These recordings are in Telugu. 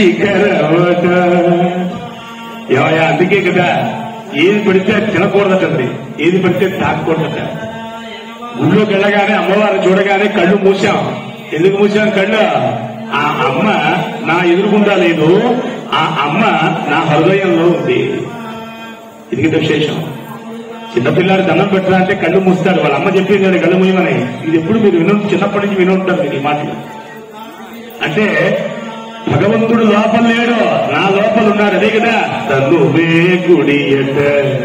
శిఖరవట ఏమయ్యా అందుకే కదా ఏది పడితే అది తినకూడదటండి ఏది పడితే తాకూడదట గుళ్ళోకి వెళ్ళగానే అమ్మవారిని చూడగానే కళ్ళు మూసాం ఎందుకు మూసాం కళ్ళు ఆ అమ్మ నా ఎదురుగుండా లేదు ఆ అమ్మ నా హృదయంలో ఉంది ఇది కదా విశేషం చిన్నపిల్లాడు దండం పెట్టరా అంటే కళ్ళు మూస్తాడు వాళ్ళ అమ్మ చెప్పింది కదా కళ్ళు మూయమని ఇది ఎప్పుడు మీరు విను చిన్నప్పటి నుంచి విని ఉంటారు మీరు ఈ మాటలు అంటే భగవంతుడు లోపల లేడు నా లోపల ఉన్నాడు అదే కదా తనువే గుడి ఎట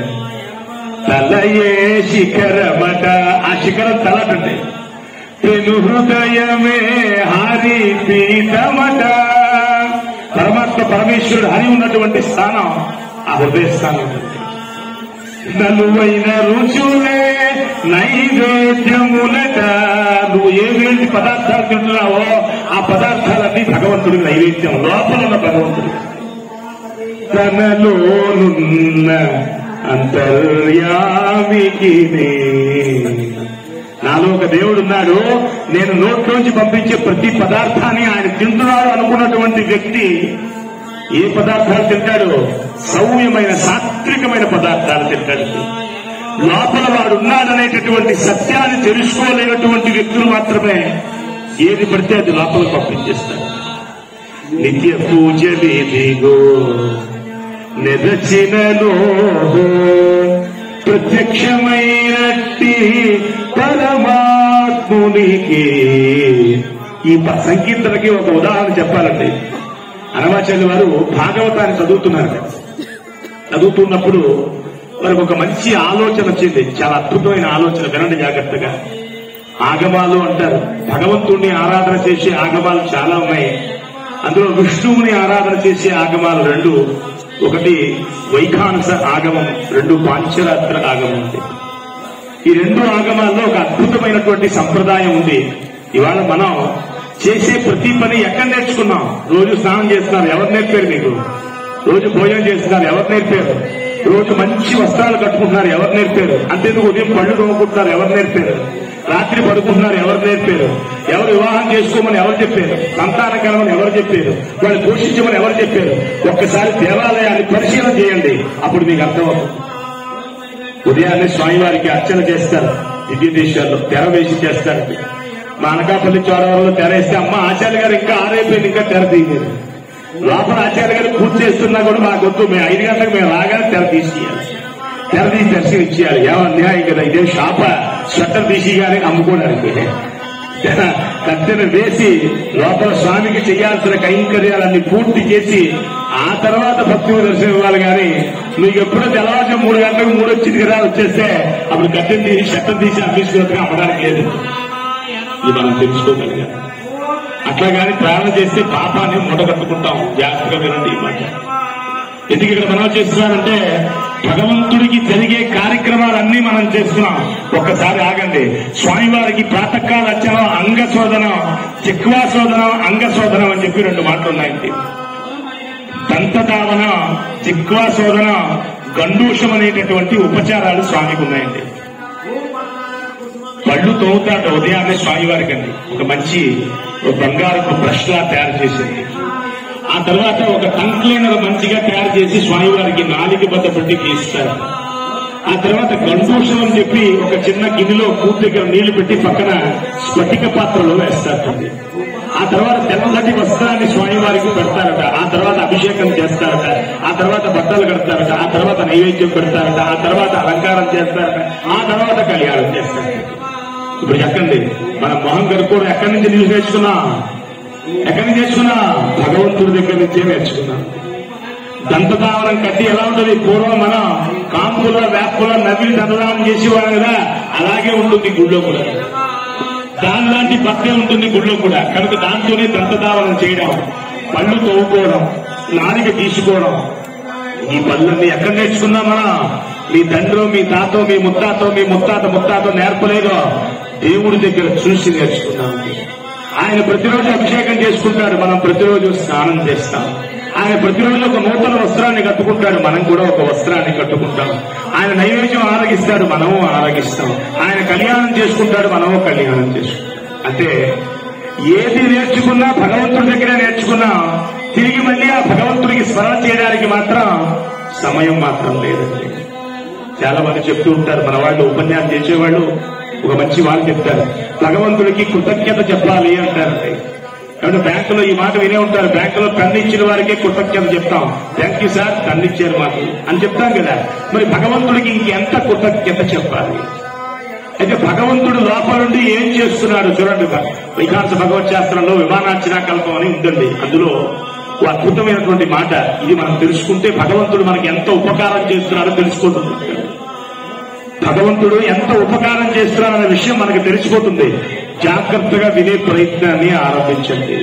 తలయే శిఖరమట ఆ శిఖరం తలటండి తెలు హృదయమే హరి పీఠమట పరమాత్మ పరమేశ్వరుడు హరి ఉన్నటువంటి స్థానం ఆ హృదయ స్థానం ఉంటుంది. నలువైన రుచులే నైవేద్యములట నువ్వు ఏమేంటి పదార్థాలు తింటున్నావో ఆ పదార్థాలన్నీ భగవంతుడి నైవేద్యం లోపల ఉన్న భగవంతుడు తనలోనున్న అంతర్యామికి నాలో ఒక దేవుడు ఉన్నాడు నేను నోట్లోంచి పంపించే ప్రతి పదార్థాన్ని ఆయన తింటున్నాడు అనుకున్నటువంటి వ్యక్తి ఏ పదార్థాలు తింటాడు సౌమ్యమైన సాత్వికమైన పదార్థాలు తింటాడు లోపల వాడు ఉన్నాడనేటటువంటి సత్యాన్ని తెలుసుకోలేనటువంటి వ్యక్తులు మాత్రమే ఏది పడితే అది లోపలికి పంపించేస్తాడు నిత్య పూజలిదిగో నిరచినలో ప్రత్యక్షమైనట్టి పరమాత్మునికి ఈ ప- సంకీర్తనకి ఒక ఉదాహరణ చెప్పాలండి అనవాచార్య వారు భాగవతాన్ని చదువుతున్నారు చదువుతున్నప్పుడు వారికి ఒక మంచి ఆలోచన వచ్చింది చాలా అద్భుతమైన ఆలోచన వినండి జాగ్రత్తగా ఆగమాలు అంటారు భగవంతుణ్ణి ఆరాధన చేసే ఆగమాలు చాలా ఉన్నాయి అందులో విష్ణువుని ఆరాధన చేసే ఆగమాలు రెండు ఒకటి వైఖానస ఆగమం రెండు పాంచరాత్ర ఆగమం ఉంది ఈ రెండు ఆగమాల్లో ఒక అద్భుతమైనటువంటి సంప్రదాయం ఉంది ఇవాళ మనం చేసే ప్రతి పని ఎక్కడ నేర్చుకున్నాం రోజు స్నానం చేస్తున్నారు ఎవరు నేర్పారు మీకు రోజు భోజనం చేస్తున్నారు ఎవరు నేర్పారు రోజు మంచి వస్త్రాలు కట్టుకుంటున్నారు ఎవరు నేర్పారు అంతేందుకు ఉదయం పళ్ళు తోముకుంటున్నారు ఎవరు నేర్పారు రాత్రి పడుకుంటున్నారు ఎవరు నేర్పారు ఎవరు వివాహం చేసుకోమని ఎవరు చెప్పారు సంతానం కలవని ఎవరు చెప్పారు వాళ్ళు పోషించమని ఎవరు చెప్పారు ఒక్కసారి దేవాలయాన్ని పరిశీలన చేయండి అప్పుడు మీకు అర్థమవుతుంది ఉదయాన్నే స్వామివారికి అర్చన చేస్తారు దివ్య దేశాల్లో తెర వేసి చేస్తారు మా అనకాపల్లి చోడవరంలో తెర వేస్తే అమ్మ ఆచార్య గారు ఇంకా ఆరైపోయింది ఇంకా తెర తీయలేదు లోపల ఆచార్య గారు పూజ చేస్తున్నా కూడా మాకు వద్దు మేము ఐదు గంటలకు మేము రాగానే తెర తీసేయాలి తెర తీసి దర్శనం ఇచ్చేయాలి ఏమో అన్యాయం కదా ఇదే షాప స్వెటర్ తీసి కానీ అమ్ముకోవడానికి కత్తెన వేసి లోపల స్వామికి చేయాల్సిన కైంకర్యాలన్నీ పూర్తి చేసి ఆ తర్వాత భక్తులు దర్శనం ఇవ్వాలి కానీ నువ్వు ఎప్పుడో తెల్లవారుజాము మూడు గంటలకు మూడు వచ్చింది కదా వచ్చేస్తే అప్పుడు కత్తెన తీసి షట్టర్ తీసి అమ్మేసుకున్నట్టుగా అమ్మడానికి లేదు ఇది మనం తెలుసుకోగలిగాం అట్లా కానీ ప్రార్థన చేస్తే పాపాన్ని మూట కట్టుకుంటాం జాగ్రత్తగా వినండి ఈ మాట ఎందుకు ఇక్కడ మనం చేస్తున్నానంటే భగవంతుడికి జరిగే కార్యక్రమాలన్నీ మనం చేస్తున్నాం ఒక్కసారి ఆగండి స్వామివారికి ప్రాతకాల అర్చనం అంగ శోధనం చిక్వా శోధనం అంగ శోధనం అని చెప్పి రెండు మాటలు ఉన్నాయండి దంతధావన చిక్వా శోధన గండూషం అనేటటువంటి ఉపచారాలు స్వామికి ఉన్నాయండి పళ్ళు తోముతాడు ఉదయాన్నే స్వామివారికి అండి ఒక మంచి ఒక బంగారపు బ్రష్ లా తయారు చేసింది ఆ తర్వాత ఒక టంగ్ క్లీనర్ మంచిగా తయారు చేసి స్వామివారికి నాలుగు బద్ద పెట్టి గీస్తారు ఆ తర్వాత గండూషం అని చెప్పి ఒక చిన్న గిన్నెలో కూర్చు దగ్గర నీళ్లు పెట్టి పక్కన స్ఫటిక పాత్రలో వేస్తారండి ఆ తర్వాత తెల్లటి వస్త్రాన్ని స్వామివారికి పెడతారట ఆ తర్వాత అభిషేకం చేస్తారట ఆ తర్వాత బట్టలు కడతారట ఆ తర్వాత నైవేద్యం పెడతారట ఆ తర్వాత అలంకారం చేస్తారట ఆ తర్వాత కళ్యాణం చేస్తారట ఇప్పుడు చెప్పండి మన మొహం కడుక్కోవడం ఎక్కడి నుంచి నీళ్ళు నేర్చుకున్నా ఎక్కడి నుంచి నేర్చుకున్నా భగవంతుడి దగ్గర నుంచే నేర్చుకున్నా దంతధావనం కట్టి ఎలా ఉంటుంది పూర్వం మనం కాంపుల వేపుల నవ్వి దంతధావనం చేసేవాళ్ళం కదా అలాగే ఉంటుంది గుళ్ళో కూడా దాని లాంటి బట్టే ఉంటుంది గుళ్ళో కూడా కనుక దాంతోనే దంతధావనం చేయడం పళ్ళు తవ్వుకోవడం నాలిక తీసుకోవడం ఈ పనులన్నీ ఎక్కడ నేర్చుకున్నా మనం మీ తండ్రో మీ తాతో మీ ముత్తాతో మీ ముత్తాత ముత్తాతో నేర్పలేదు దేవుడి దగ్గర చూసి నేర్చుకున్నాం ఆయన ప్రతిరోజు అభిషేకం చేసుకుంటాడు మనం ప్రతిరోజు స్నానం చేస్తాం ఆయన ప్రతిరోజు ఒక నూతన వస్త్రాన్ని కట్టుకుంటాడు మనం కూడా ఒక వస్త్రాన్ని కట్టుకుంటాం ఆయన నైవేద్యం ఆరగిస్తాడు మనము ఆరగిస్తాం ఆయన కళ్యాణం చేసుకుంటాడు మనము కళ్యాణం చేసుకుంటాం అంటే ఏది నేర్చుకున్నా భగవంతుడి దగ్గరే నేర్చుకున్నా తిరిగి మళ్ళీ ఆ భగవంతుడికి స్మరణ చేయడానికి మాత్రం సమయం మాత్రం లేదండి చాలా మంది చెప్తూ ఉంటారు మన వాళ్ళు ఉపన్యాసం చేసేవాళ్ళు ఒక మంచి వాళ్ళు చెప్తారు భగవంతుడికి కృతజ్ఞత చెప్పాలి అంటారండి కాబట్టి బ్యాంకులో ఈ మాట వినే ఉంటారు బ్యాంకులో కన్ను ఇచ్చిన వారికే కృతజ్ఞత చెప్తాం థ్యాంక్ యూ సార్ కన్ను ఇచ్చారు మాకు అని చెప్తాం కదా మరి భగవంతుడికి ఇంకెంత కృతజ్ఞత చెప్పాలి అయితే భగవంతుడు లోపల నుండి ఏం చేస్తున్నాడు చూడండి వైకాంస భగవత్ శాస్త్రంలో విమానార్చన కల్పం అని ఉందండి అందులో ఓ అద్భుతమైనటువంటి మాట ఇది మనం తెలుసుకుంటే భగవంతుడు మనకి ఎంత ఉపకారం చేస్తున్నాడో తెలుసుకుంటుంది భగవంతుడు ఎంత ఉపకారం చేస్తున్నాడన్న విషయం మనకి తెలిసిపోతుంది జాగ్రత్తగా వినే ప్రయత్నాన్ని ఆరంభించండి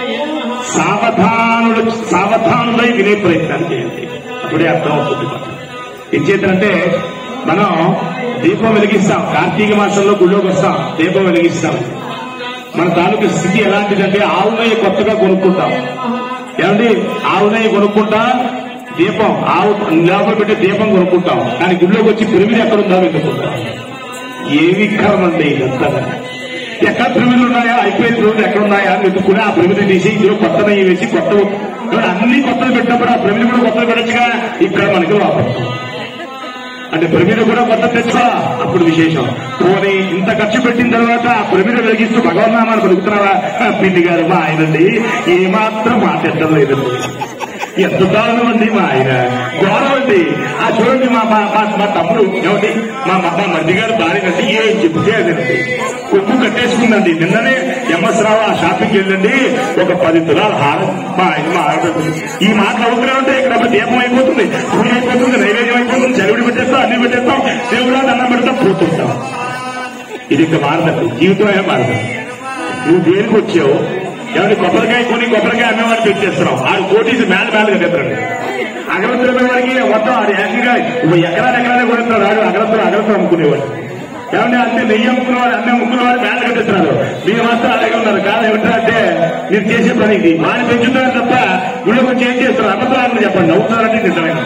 సావధానులు సావధానులై వినే ప్రయత్నం చేయండి అప్పుడే అర్థమవుతుంది మనకి ఏం చేద్దంటే మనం దీపం వెలిగిస్తాం కార్తీక మాసంలో గుళ్ళోకి వస్తాం దీపం వెలిగిస్తాం మన తాలూకు స్థితి ఎలాంటిదంటే ఆవు నెయ్యి కొత్తగా కొనుక్కుంటాం ఏమండి ఆవు నెయ్యి కొనుక్కుంటా దీపం ఆవు లోపల పెట్టి దీపం కొనుక్కుంటాం కానీ గుళ్ళోకి వచ్చి పిరిమిది ఎక్కడుందా వెతుక్కుంటాం ఏమి కర్మండి ఇదంతా ఎక్కడ ప్రమిదలు ఉన్నాయా అయిపోయిన రోజులు ఎక్కడ ఉన్నాయా అని వెతుక్కుని ఆ ప్రమిది తీసి ఇందులో కొత్త నెయ్యి వేసి కొత్త కాబట్టి అన్ని కొత్తలు పెట్టినప్పుడు ఆ ప్రమిది కూడా కొత్తలు పెట్టచ్చుగా ఇక్కడ మనకి లోపం అంటే ప్రమిద కూడా కొత్త తెచ్చుకో అప్పుడు విశేషం పోనీ ఇంత ఖర్చు పెట్టిన తర్వాత ఆ ప్రమిద వెలిగిస్తూ భగవన్నామాన్ని పలుకుతున్నావా ఆ పిండి గారు మా ఆయనండి ఏమాత్రం మాట్లాడటం లేదండి ఎంత దారుణం అండి మా ఆయన ఘోరం అండి ఆ చూడండి మా మా మా- మా తమ్ముడు ఏమండి మా మా మా మధ్య గారు భార్యనండి ఏం చెప్తే అదండి కొమ్ము కట్టేసుకుందండి నిన్ననే ఎంఎస్ రావు ఆ షాపింగ్కి వెళ్ళండి ఒక పది తులాల హారం మా ఆయన మా ఆవిడ ఈ మాటలు అవుతూనే ఉంటే ఇక్కడ అప్పుడు దీపం అయిపోతుంది పూజ అయిపోతుంది నైవేద్యం అయిపోతుంది చలివిడి పెట్టేస్తాం అన్ని పెట్టేస్తాం దేవుడా దండం పెడతాం పోతుంటాం ఇది ఇంకా మారదండి జీవితమే మారదు నువ్వు దేనికి వచ్చావు ఏమంటే కొబ్బరికాయ కొని కొబ్బరికాయ అమ్మేవాడు పెట్టేస్తున్నావు ఆరు కోటీస్ మేల మేలుగా తెస్తాడు అగ్రవంతుల వాడికి మొత్తం ఆడు ఏకంగా ఎకరాలు ఎకరాలే కొడుతున్నాడు ఆడు అగ్రవంతులు అగ్రవంతులు అమ్ముకునేవాడు ఏమంటే అంతే నెయ్యి అమ్ముకునేవాడు అన్నీ అమ్ముకునేవాడు మేల కట్టేస్తున్నారు మీరు మాత్రం అలాగే ఉన్నారు కాదు ఏమిటంటే మీరు చేసే పని ఇది వాడిని పెంచుతున్నారు తప్ప గుళ్ళకి వచ్చి ఏం చేస్తారు అబద్ధాలను చెప్పండి నవ్వుతున్నారంటే నిజమైన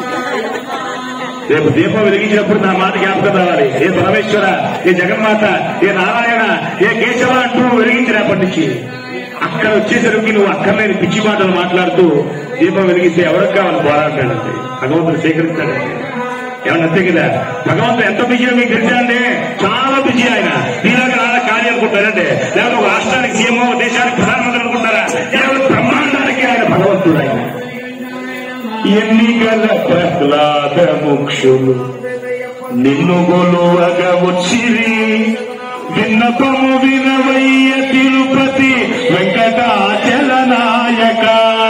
రేపు దీపం వెలిగించినప్పుడు నా మాట జ్ఞాపకం రావాలి ఏ పరమేశ్వర ఏ జగన్మాత ఏ నారాయణ ఏ కేశవ అంటూ వెలిగించినప్పటి నుంచి అక్కడ వచ్చేసరికి నువ్వు అక్కర్లేని పిచ్చి మాటలు మాట్లాడుతూ దీపం వెలిగిస్తే ఎవరికి కావాలి పోరాటాడండి భగవంతుడు సేకరిస్తాడండి ఏమన్నా అంతే కదా భగవంతుడు ఎంత బిజీ మీకు తెలుసా అండి చాలా బిజీ ఆయన మీలాగా నాన్న కార్యం అనుకుంటారంటే లేకపోతే ఒక రాష్ట్రానికి సీఎం దేశానికి ప్రధానమంత్రి అనుకుంటారా కేవలం బ్రహ్మాండానికి ఆయన భగవంతుడు ఆయన ఎన్నికల ప్రహ్లాద ముక్షులు నిన్ను గొలువగా వచ్చిరి విన్నపము వినవయ్య తిరుపతి వెంకటాచల నాయక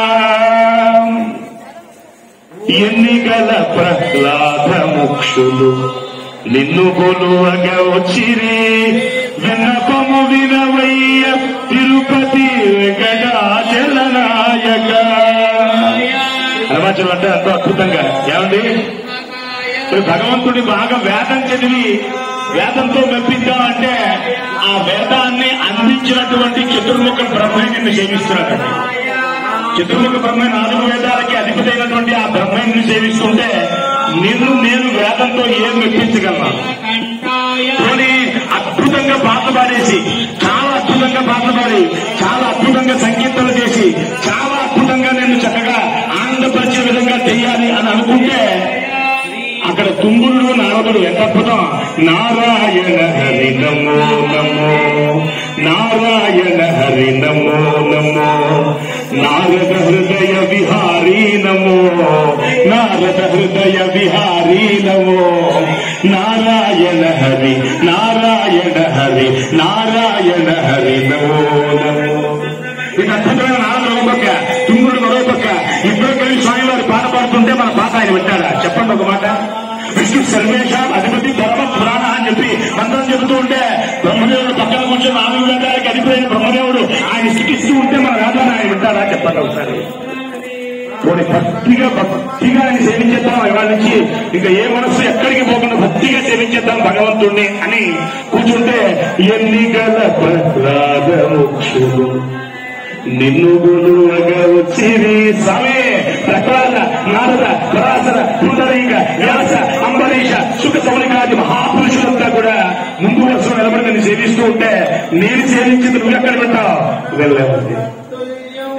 ఎన్నికల ప్రహ్లాద ముక్షులు నిన్ను గొలువగా వచ్చిరి విన్నపము వినవయ్య తిరుపతి వెంకటాచల నాయక అరుణాచలం అంటే ఎంతో అద్భుతంగా ఏమండి ఇప్పుడు భగవంతుడి బాగా వేదం చదివి వేదంతో మెప్పిద్దాం అంటే ఆ వేదాన్ని అందించినటువంటి చతుర్ముఖ బ్రహ్మని నిన్ను సేవిస్తున్నాడండి చతుర్ముఖ బ్రహ్మ నాలుగు వేదాలకి అధిపతి అయినటువంటి ఆ బ్రహ్మని సేవిస్తుంటే నిన్ను నేను వేదంతో ఏం మెప్పించగలను పోనీ అద్భుతంగా పాటలు పాడేసి చాలా అద్భుతంగా పాటలు పాడి చాలా అద్భుతంగా సంకీర్తనలు చేసి చాలా అద్భుతంగా నేను చక్కగా ఆనందపరిచే విధంగా చెయ్యాలి అని అనుకుంటే అక్కడ తుంగురుడు నారదుడు ఎంత అద్భుతం నారాయణ హరి నమో నమో నారాయణ హరి నమో నమో నారద హృదయ విహారీ నమో నారద హృదయ విహారీ నమో నారాయణ హరి నారాయణ హరి నారాయణ హరి నమో నమో ఇది అద్భుతమైన నారదుడు ఒక పక్క తుంగుడు మరో పక్క ఇద్దరు కలిసి స్వామివారి పాట పాడుతుంటే మన పాట ఆయన పెట్టాడా చెప్పండి ఒక మాట విష్ణు సర్వేష అధిపతి పరమ పురాణ అని చెప్పి మంత్రం చెబుతూ ఉంటే బ్రహ్మదేవుడు పక్కన కూర్చొని నాలుగు వేదాలకి అధిపతి బ్రహ్మదేవుడు ఆయన స్థితిస్తూ ఉంటే మన వేదాన్ని ఆయన వింటాడా చెప్పండి ఒకసారి పోనీ భక్తిగా భక్తిగా ఆయన సేవించేద్దాం ఇవాళ నుంచి ఇంకా ఏ మనస్సు ఎక్కడికి పోకుండా భక్తిగా సేవించేద్దాం భగవంతుణ్ణి అని కూర్చుంటే ఎన్ని గల ప్రహ్లాద ముక్షులు నిన్ను గురువగా వచ్చిరి సమే ప్రహ్లాద నారద పరాశర పుండరీక వ్యాస అంబరీష సుఖ సౌనికాది మహాపురుషులంతా కూడా ముందు వరుసలో నిలబడి నిన్ను సేవిస్తూ ఉంటే నేను సేవించింది నువ్వు ఎక్కడ పెట్టావు వెళ్ళలేమండి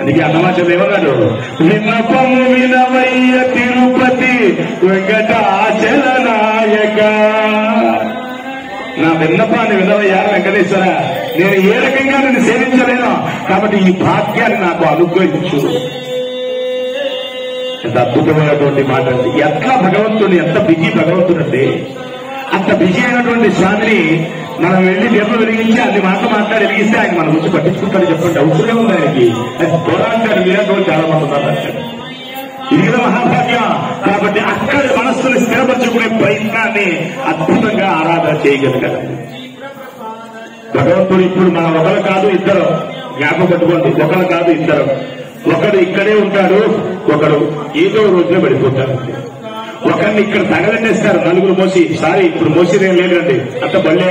అందుకే అన్నమాచలు ఏమన్నాడు విన్నపం వినవయ్య తిరుపతి వెంకటాచల నాయక నా విన్నపాన్ని వినవయ్యా వెంకటేశ్వర నేను ఏ రకంగా నేను సేవించలేను కాబట్టి ఈ భాగ్యాన్ని నాకు అనుగ్రహించు ఎంత అద్భుతమైనటువంటి మాట అండి ఎట్లా భగవంతుడు ఎంత బిజీ భగవంతుడు అండి అంత బిజీ అయినటువంటి స్వామిని మనం వెళ్లి దీపం వెలిగించి అన్ని మాటలు మాట్లాడి వెలిగిస్తే ఆయన మన గురించి పట్టించుకుంటారు చెప్పండి అవసరమే ఉంది ఆయనకి అది పోరాటాలు వీరంలో చాలా మంది ఉన్నారు అక్కడ. ఇది కదా మహాభాగ్యం కాబట్టి అక్కడ మనస్సుని స్థిరపరచుకునే ప్రయత్నాన్ని అద్భుతంగా ఆరాధన చేయగలగాలి భగవంతుడు ఇప్పుడు మన ఒకరు కాదు ఇద్దరు జ్ఞాపకం పెట్టుకోండి ఒకరు కాదు ఇద్దరు ఒకడు ఇక్కడే ఉంటాడు ఒకడు ఏదో రోజున పడిపోతాడు ఒకరిని ఇక్కడ తగలెట్టేస్తారు నలుగురు మోసి సారీ ఇప్పుడు మోసిదేం లేదండి అంత బళ్ళే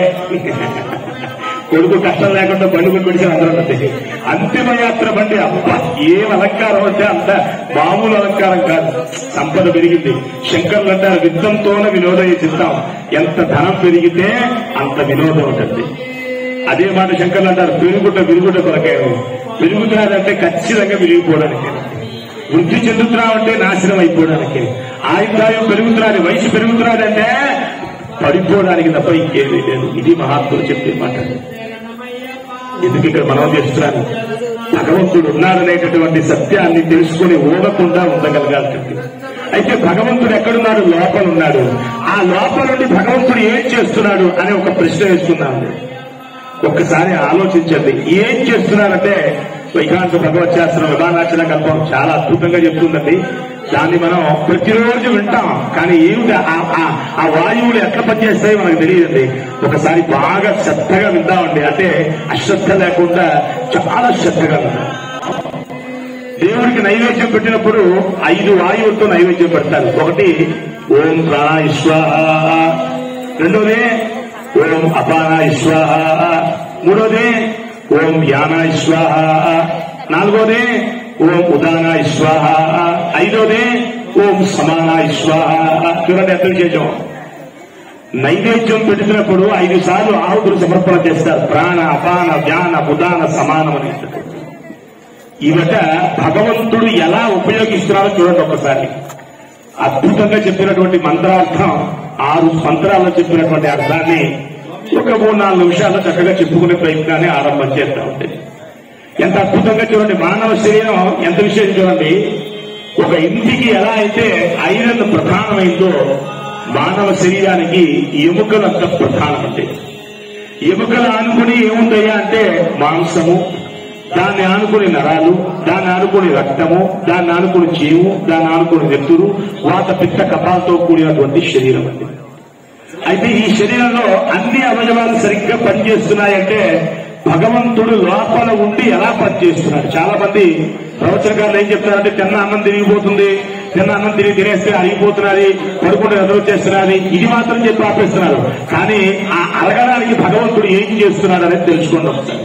కొడుకు కష్టం లేకుండా బండి కొని పెడితే అందరూ ఉంటుంది అంతిమ యాత్ర బండి అబ్బా ఏం అలంకారం అంటే అంత మామూలు అలంకారం కాదు సంపద పెరిగింది శంకర్లు అంటారు విత్తంతోనే వినోదం చిత్తం ఎంత ధనం పెరిగితే అంత వినోదం ఉంటుంది అదే మాట శంకర్లు అంటారు పెరుగుట విరుగుట కొరకే పెరుగుతున్నాడంటే ఖచ్చితంగా విరిగిపోవడానికి వృద్ధి చెందుతున్నామంటే నాశనం అయిపోవడానికి ఆయుర్దాయం పెరుగుతున్నాడు వయసు పెరుగుతున్నాడంటే పడిపోవడానికి తప్ప ఇంకేమీ లేదు ఇది మహాత్ములు చెప్పే మాట ఎందుకు ఇక్కడ మనం చేస్తున్నాను భగవంతుడు ఉన్నాడనేటటువంటి సత్యాన్ని తెలుసుకుని ఓడకుండా ఉండగలగాలి అయితే భగవంతుడు ఎక్కడున్నాడు లోపల ఉన్నాడు ఆ లోపల నుండి భగవంతుడు ఏం చేస్తున్నాడు అనే ఒక ప్రశ్న వేసుకున్నాను ఒక్కసారి ఆలోచించండి ఏం చేస్తున్నారంటే వైకాంత భగవత్ శాస్త్రం విధానాచన కల్పం చాలా అద్భుతంగా చెప్తుందండి దాన్ని మనం ప్రతిరోజు వింటాం కానీ ఏమిటి ఆ- ఆ- ఆ వాయువులు ఎట్లా పనిచేస్తాయో మనకు తెలియదండి ఒకసారి బాగా శ్రద్ధగా విందామండి అంటే అశ్రద్ధ లేకుండా చాలా శ్రద్ధగా విందాం దేవుడికి నైవేద్యం పెట్టినప్పుడు ఐదు వాయువులతో నైవేద్యం పెడతారు ఒకటి ఓం ప్రాణ స్వాహ రెండోది ఓం అపాన స్వాహ మూడోది ఓం యాన స్వాహ నాలుగోది ఓం ఉదాన స్వాహ ఐదోది ఓం సమాన స్వాహ చూడండి ఎంత విశేషం నైవేద్యం పెడుతున్నప్పుడు ఐదు సార్లు ఆహుతులు సమర్పణ చేస్తారు ప్రాణ అపాన వ్యాన ఉదాన సమానం అనేటటువంటి ఇవట భగవంతుడు ఎలా ఉపయోగిస్తున్నారో చూడండి ఒకసారి అద్భుతంగా చెప్పినటువంటి మంత్రార్థం ఆరు మంత్రాల్లో చెప్పినటువంటి అర్థాన్ని ఒక మూడు నాలుగు నిమిషాల్లో చక్కగా చెప్పుకునే ప్రయత్నాన్ని ఆరంభం చేస్తా ఉంటుంది ఎంత అద్భుతంగా చూడండి మానవ శరీరం ఎంత విషయం చూడండి ఒక ఇంటికి ఎలా అయితే ఐరన్ ప్రధానమైందో మానవ శరీరానికి ఎముకలంత ప్రధానమంటే ఎముకలు ఆనుకుని ఏముందయ్యా అంటే మాంసము దాన్ని ఆనుకుని నరాలు దాన్ని ఆనుకుని రక్తము దాన్ని ఆనుకుని జీవు దాన్ని ఆనుకుని నెత్తురు వాత పిత్త కపాలతో కూడినటువంటి శరీరం అండి అయితే ఈ శరీరంలో అన్ని అవయవాలు సరిగ్గా పనిచేస్తున్నాయంటే భగవంతుడు లోపల ఉండి ఎలా పనిచేస్తున్నాడు చాలా మంది ప్రవచనకారులు ఏం చెప్తారంటే తిన్న అన్నం తిరిగిపోతుంది తిన్న అన్నం తిరిగి తినేస్తే అరిగిపోతున్నది పడుకుంటే ఎదురొచ్చేస్తున్నది ఇది మాత్రం చెప్పి ఆపేస్తున్నారు కానీ ఆ అరగడానికి భగవంతుడు ఏం చేస్తున్నాడు అనేది తెలుసుకోండి ఒకసారి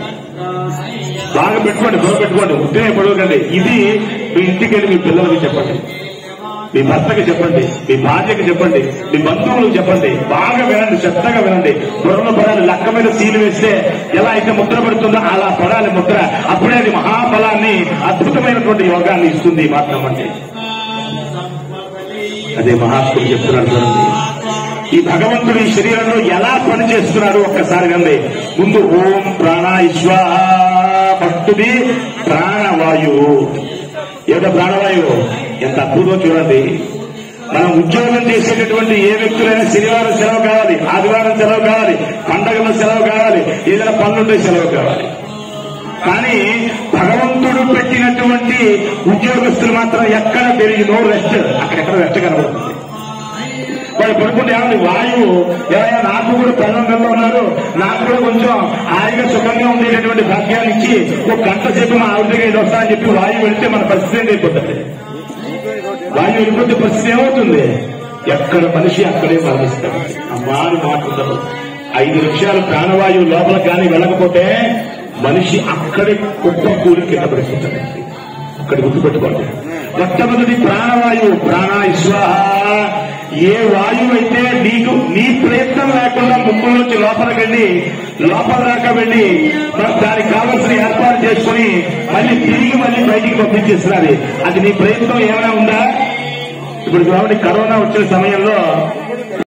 బాగా పెట్టుకోండి బుర్ర పెట్టుకోండి ఉద్యోగ పడవకండి ఇది మీ ఇంటికి వెళ్ళి మీ పిల్లలకి చెప్పండి మీ భర్తకి చెప్పండి మీ భార్యకి చెప్పండి మీ బంధువులకు చెప్పండి బాగా వినండి శ్రద్ధగా వినండి బుర్రలో పడాలి లక్క మీద సీలు వేస్తే ఎలా అయితే ముద్ర పడుతుందో అలా పడాలి ముద్ర అప్పుడే అది మహాఫలాన్ని అద్భుతమైనటువంటి యోగాన్ని ఇస్తుంది మాత్రం అంటే అదే మహాత్ముడు చెప్తున్నాడు చూడండి ఈ భగవంతుడు ఈ శరీరంలో ఎలా పనిచేస్తున్నాడు ఒక్కసారి కండి ముందు ఓం ప్రాణాయిశ్వ భక్తుడి ప్రాణవాయువు ఏదో ప్రాణవాయువు ఎంత అద్భుతం చూడండి మనం ఉద్యోగం చేసేటటువంటి ఏ వ్యక్తులైనా శనివారం సెలవు కావాలి ఆదివారం సెలవు కావాలి పండగల సెలవు కావాలి ఏదైనా పనులుంటే సెలవు కావాలి కానీ భగవంతుడు పెట్టినటువంటి ఉద్యోగస్తులు మాత్రం ఎక్కడ పెరిగి నో రెస్ట్ అక్కడెక్కడ రెస్ట్ కనబడుతుంది వాళ్ళు పడుకుంటే ఏమండి వాయువు ఏమైనా నాకు కూడా ప్రధానంగా ఉన్నారు నాకు కూడా కొంచెం హాయిగా సుఖంగా ఉండేటటువంటి భాగ్యాన్ని ఇచ్చి ఒక గంట సేపు మా ఆవిడ దగ్గర ఇది వస్తా అని చెప్పి వాయువు వెళ్తే మన పరిస్థితి ఏంటి అయిపోతుంది వాయువు వెళ్ళిపోతే పరిస్థితి ఏమవుతుంది ఎక్కడ మనిషి అక్కడే మరణిస్తాడు అమ్మారు మాట్లాడదు ఐదు నిమిషాలు ప్రాణవాయువు లోపల కానీ వెళ్ళకపోతే మనిషి అక్కడే కుప్ప కూలి కింద పడిపోతాడు అక్కడ గుర్తుపెట్టుకోండి మొట్టమొదటి ప్రాణవాయువు ప్రాణాయిశ్వ ఏ వాయువు అయితే నీకు నీ ప్రయత్నం లేకుండా ముక్కు నుంచి లోపలికి వెళ్ళి లోపల దాకా వెళ్ళి మరి దానికి కావలసిన ఏర్పాటు చేసుకుని మరి మళ్ళీ తిరిగి మళ్ళీ బయటికి పంపించేస్తున్నది అది నీ ప్రయత్నం ఏమైనా ఉందా ఇప్పుడు చూడండి కరోనా వచ్చిన సమయంలో